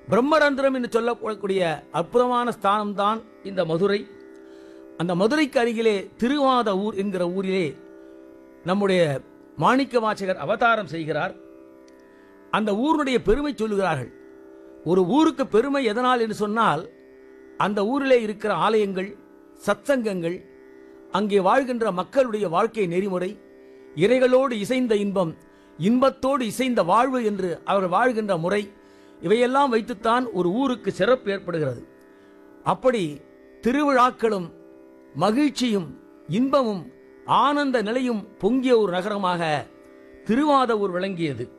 பிரம்மரந்திரம் என்று சொல்லக்கூடிய அற்புதமான ஸ்தானம்தான் இந்த மதுரை அந்த மதுரைக்கு அருகிலே திருவாத ஊர் என்கிற ஊரிலே நம்முடைய மாணிக்க வாசகர் அவதாரம் செய்கிறார் அந்த ஊருடைய பெருமை சொல்லுகிறார்கள் ஒரு ஊருக்கு பெருமை எதனால் என்று சொன்னால் அந்த ஊரிலே இருக்கிற ஆலயங்கள் சத்சங்கங்கள் அங்கே வாழ்கின்ற மக்களுடைய வாழ்க்கை நெறிமுறை இறைகளோடு இசைந்த இன்பம் இன்பத்தோடு இசைந்த வாழ்வு என்று அவர் வாழ்கின்ற முறை இவையெல்லாம் வைத்துத்தான் ஒரு ஊருக்கு சிறப்பு ஏற்படுகிறது அப்படி திருவிழாக்களும் மகிழ்ச்சியும் இன்பமும் ஆனந்த நிலையும் பொங்கிய ஒரு நகரமாக திருவாதவூர் விளங்கியது